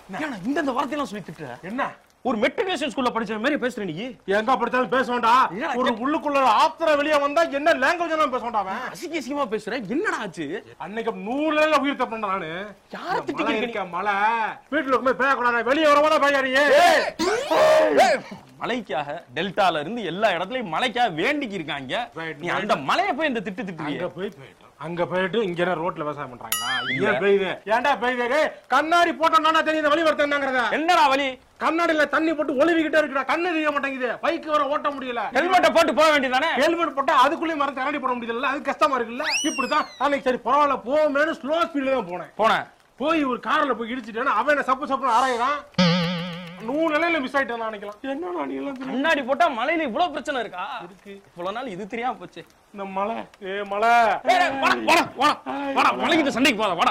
ஏன்னா இந்த இந்த வார்த்தையெல்லாம் சொல்லி திட்டுற என்ன ஒரு மெட்ரிகுலேஷன் ஸ்கூல்ல படிச்ச மாதிரி பேசுற நீ எங்க படிச்சாலும் பேச வேண்டாம் ஏடா, ஒரு உள்ளுக்குள்ள ஆத்திர வெளியே வந்தா என்ன லாங்குவேஜ் எல்லாம் பேச வேண்டாம் அவன் அசிங்க அசிங்கமா பேசுற என்னடா ஆச்சு அன்னைக்கு நூறுல உயிர் தப்பா நானு யார மழை திட்டிக்கிறீங்க இருக்க மழை வீட்டுல இருக்கும்போது பேயக்கூடாது வெளியே வரவாத பேயாரியே மலைக்காக டெல்டால இருந்து எல்லா இடத்துலயும் மலைக்காக வேண்டிக்கு இருக்காங்க Right, நீ right. அந்த மலையை போய் இந்த திட்டு திட்டுறிய அங்க போய் போயிட்டோம் அங்க போயிட்டு இங்க என்ன ரோட்ல விவசாயம் பண்றாங்களா இல்ல. ஏன் பெய்யுது ஏன்டா பெய்யுது டேய், கண்ணாடி போட்டோம்னா தெரியும் இந்த வழி வருத்தங்கிறத என்னடா வலி கண்ணாடியில தண்ணி போட்டு ஒளிவிக்கிட்டே இருக்குடா கண்ணு தெரிய மாட்டேங்குது பைக்கு வர ஓட்ட முடியல ஹெல்மெட்டை போட்டு போக வேண்டியதானே ஹெல்மெட் போட்டா அதுக்குள்ளேயும் மரம் கண்ணாடி போட முடியல அது கஷ்டமா இருக்குல்ல இப்படிதான் அன்னைக்கு சரி பரவாயில்ல போமேனு ஸ்லோ ஸ்பீட்ல தான் போனேன் போனேன் போய் ஒரு கார்ல போய் இடிச்சிட்டேன்னா அவன் என்ன சப்பு சப்புன்னு ஆராயிறான் நூறு நிலையில மிஸ் ஆயிட்டான் நினைக்கலாம் என்னடா நீ எல்லாம் தெரியும் முன்னாடி போட்டா மலையில இவ்வளவு பிரச்சனை இருக்கா இருக்கு இவ்வளவு நாள் இது தெரியாம போச்சு இந்த மலை ஏ மலை ஏய், வாடா, வாடா, வாடா, வாடா, மலைக்கிட்ட சண்டைக்கு போதா வாடா